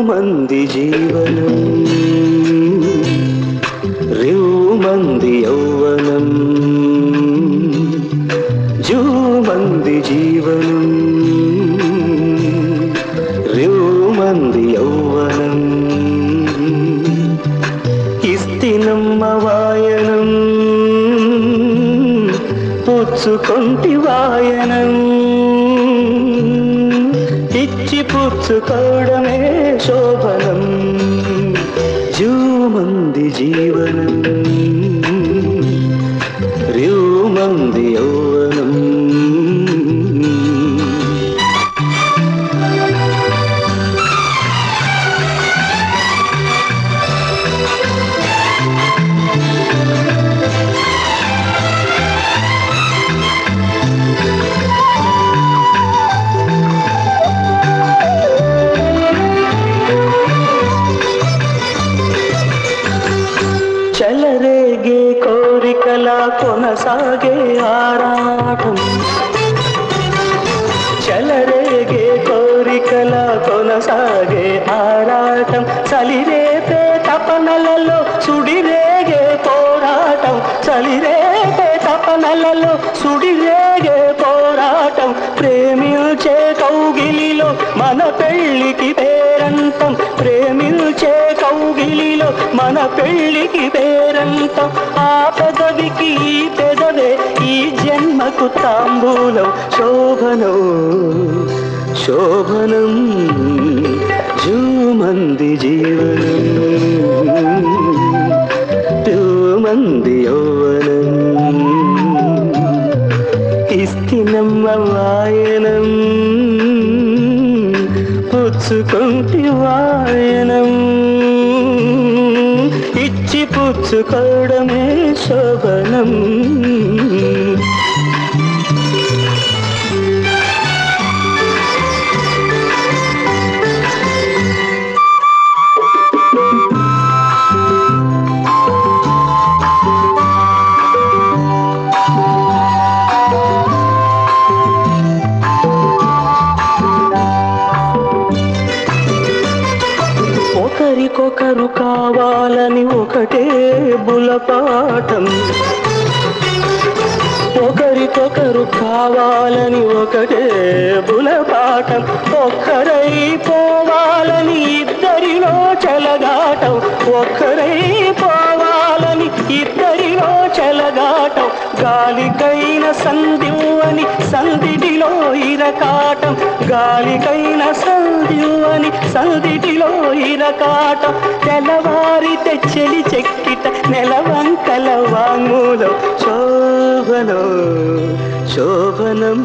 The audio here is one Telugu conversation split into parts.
రివ్వుమంది జీవనం రివ్వుమంది యౌవనం జూమంది జీవనం రివ్వుమంది యౌవనం ఇస్తినమ్మ వాయనం పుచ్చుకొంటి వాయనం ఇచ్చి పుచ్చుకోవడమే శోభనం జూమంది జీవనం రివ్వుమంది యౌవనం చెలరేగే కోరికల కొనసాగే ఆరాటం చెలరేగే కోరికల కొనసాగే ఆరాటం చలిరేపే తపనలలో సుడిరేగే పోరాటం చలిరేపే తపనలలో సుడిరేగే పోరాటం ప్రేమించే కౌగిలిలో మన పెళ్ళికి పేరంతం ప్రేమించే కౌగిలిలో మన పెళ్ళికి పేరంతం ఆ పెదవికి ఈ పెదవే ఈ జన్మకు తాంబూలం శోభనం శోభనం జూమంది జీవనం మంది యౌవనం ఇస్తినమ్మ వాయనం పుచ్చుకుంటి వాయనం ఇచ్చి పుచ్చుకోవడమే శోభనం ఒకరికొకరు కావాలని ఒకటే బులపాటం ఒకరికొకరు కావాలని ఒకటే బులపాటం ఒక్కరై పోవాలని ఇద్దరిలో చెలగాటం ఒక్కరై పోవాలని ఇద్దరిలో చెలగాటం గాలికైన సంధివని సంధిటిలో ఇరకాటం గాలికైన సంధివని సంధిటిలో ఇరకాటం తెల్లవారితే చెలి చెక్కిట నెలవంకల వాంగులం శోభనం శోభనం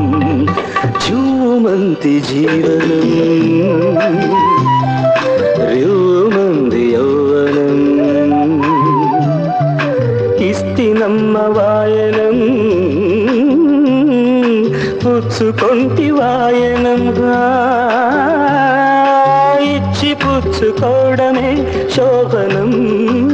జూమంతి జీవనం ర్యూమంది యౌవనం ఇస్తినమ్మ వాయనం పుచ్చుకొంటి వాయనం ఇచ్చి పుచ్చుకోవడమే శోభనం